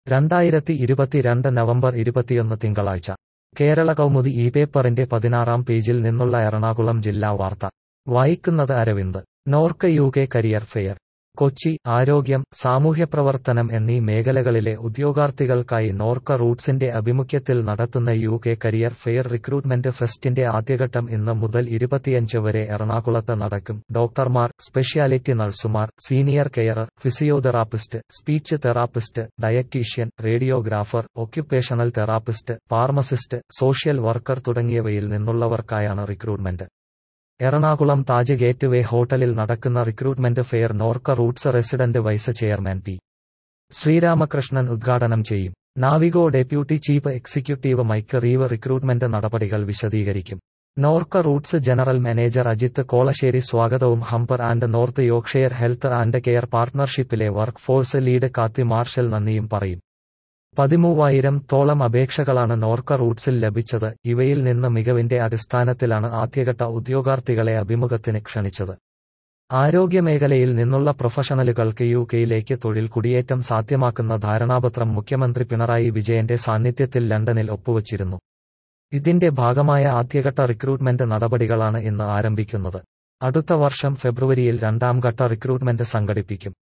രണ്ടായിരത്തി ഇരുപത്തിരണ്ട് നവംബർ ഇരുപത്തിയൊന്ന് തിങ്കളാഴ്ച കേരള കൗമുദി ഈ പേപ്പറിന്റെ പതിനാറാം പേജിൽ നിന്നുള്ള എറണാകുളം ജില്ലാ വാർത്ത വായിക്കുന്നത് Aravind NORKA U K career fair Kochi ആരോഗ്യം സാമൂഹ്യപ്രവർത്തനം എന്നീ മേഖലകളിലെ ഉദ്യോഗാർത്ഥികൾക്കായി നോർക്ക റൂട്ട്സിന്റെ ആഭിമുഖ്യത്തിൽ നടത്തുന്ന U K career fair recruitment ഫെസ്റ്റിന്റെ ആദ്യഘട്ടം ഇന്ന് മുതൽ ഇരുപത്തിയഞ്ച് വരെ എറണാകുളത്ത് നടക്കും ഡോക്ടർമാർ സ്പെഷ്യാലിറ്റി നഴ്സുമാർ senior carer physiotherapist speech therapist dietician radiographer occupational therapist pharmacist social worker തുടങ്ങിയവയിൽ നിന്നുള്ളവർക്കായാണ് recruitment Ernakulam Taj Gateway ഹോട്ടലിൽ നടക്കുന്ന recruitment fair NORKA Roots resident vice chairman P Sreeramakrishnan ഉദ്ഘാടനം ചെയ്യും Navigo deputy chief executive Mike Reeve recruitment നടപടികൾ വിശദീകരിക്കും NORKA Roots general manager Ajith Kolassery സ്വാഗതവും Humber and North Yorkshire health and care പാർട്ട്ണർഷിപ്പിലെ workforce lead Kathy Marshall നന്ദിയും പറയും പതിമൂവായിരം തോളം അപേക്ഷകളാണ് നോർക്ക റൂട്ട്സിൽ ലഭിച്ചത് ഇവയിൽ നിന്ന് മികവിന്റെ അടിസ്ഥാനത്തിലാണ് ആദ്യഘട്ട ഉദ്യോഗാർത്ഥികളെ അഭിമുഖത്തിന് ക്ഷണിച്ചത് ആരോഗ്യമേഖലയിൽ നിന്നുള്ള പ്രൊഫഷണലുകൾക്ക് യു കെയിലേക്ക് തൊഴിൽ കുടിയേറ്റം സാധ്യമാക്കുന്ന ധാരണാപത്രം മുഖ്യമന്ത്രി പിണറായി വിജയന്റെ സാന്നിധ്യത്തിൽ ലണ്ടനിൽ ഒപ്പുവച്ചിരുന്നു ഇതിന്റെ ഭാഗമായ ആദ്യഘട്ട റിക്രൂട്ട്മെന്റ് നടപടികളാണ് ഇന്ന് ആരംഭിക്കുന്നത് അടുത്ത വർഷം ഫെബ്രുവരിയിൽ രണ്ടാം ഘട്ട റിക്രൂട്ട്മെന്റ് സംഘടിപ്പിക്കും